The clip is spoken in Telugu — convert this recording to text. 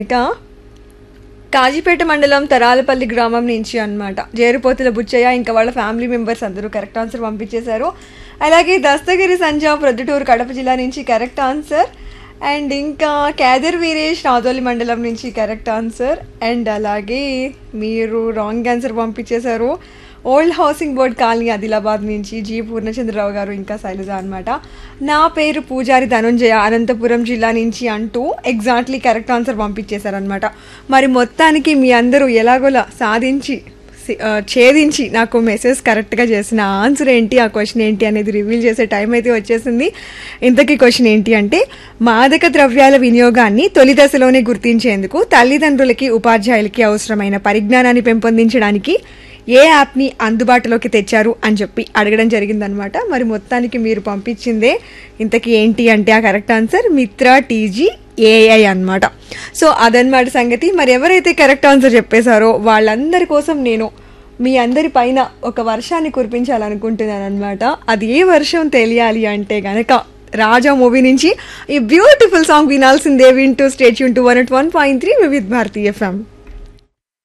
ఇక కాజీపేట మండలం తరాలపల్లి గ్రామం నుంచి అన్నమాట జేరుపోతుల బుచ్చయ్య ఇంకా వాళ్ళ ఫ్యామిలీ మెంబర్స్ అందరూ కరెక్ట్ ఆన్సర్ పంపించేశారు అలాగే దస్తగిరి సంజా ప్రొద్దుటూరు కడప జిల్లా నుంచి కరెక్ట్ ఆన్సర్ అండ్ ఇంకా కేదర్ వీరేష్ రాదోలి మండలం నుంచి కరెక్ట్ ఆన్సర్ అండ్ అలాగే మీరు రాంగ్ ఆన్సర్ పంపించేశారు old housing board colony Adilabad నుంచి జి పూర్ణచంద్రరావు గారు ఇంకా శైలజ అనమాట నా పేరు పూజారి ధనుంజయ అనంతపురం జిల్లా నుంచి అంటూ ఎగ్జాక్ట్లీ కరెక్ట్ ఆన్సర్ పంపించేశారనమాట మరి మొత్తానికి మీ అందరూ ఎలాగోలా సాధించి సి- ఆ, ఛేదించి నాకు మెసేజ్ కరెక్ట్గా చేసిన ఆన్సర్ ఏంటి ఆ క్వశ్చన్ ఏంటి అనేది రివీల్ చేసే టైం అయితే వచ్చేసింది ఇంతకీ క్వశ్చన్ ఏంటి అంటే మాదక ద్రవ్యాల వినియోగాన్ని తొలి దశలోనే గుర్తించేందుకు తల్లిదండ్రులకి ఉపాధ్యాయులకి అవసరమైన పరిజ్ఞానాన్ని పెంపొందించడానికి ఏ యాప్ని అందుబాటులోకి తెచ్చారు అని చెప్పి అడగడం జరిగిందనమాట మరి మొత్తానికి మీరు పంపించిందే ఇంతకీ ఏంటి అంటే ఆ కరెక్ట్ ఆన్సర్ మిత్ర టీజీ ఏఐ అన్నమాట సో అదనమాట సంగతి మరి ఎవరైతే కరెక్ట్ ఆన్సర్ చెప్పేశారో వాళ్ళందరి కోసం నేను మీ అందరి పైన ఒక వర్షాన్ని కురిపించాలనుకుంటున్నాను అనమాట అది ఏ వర్షం తెలియాలి అంటే గనక రాజా మూవీ నుంచి ఈ బ్యూటిఫుల్ సాంగ్ వినాల్సిందే వింటూ స్టేట్ యూన్ to one eight one point three Vividh Bharati FM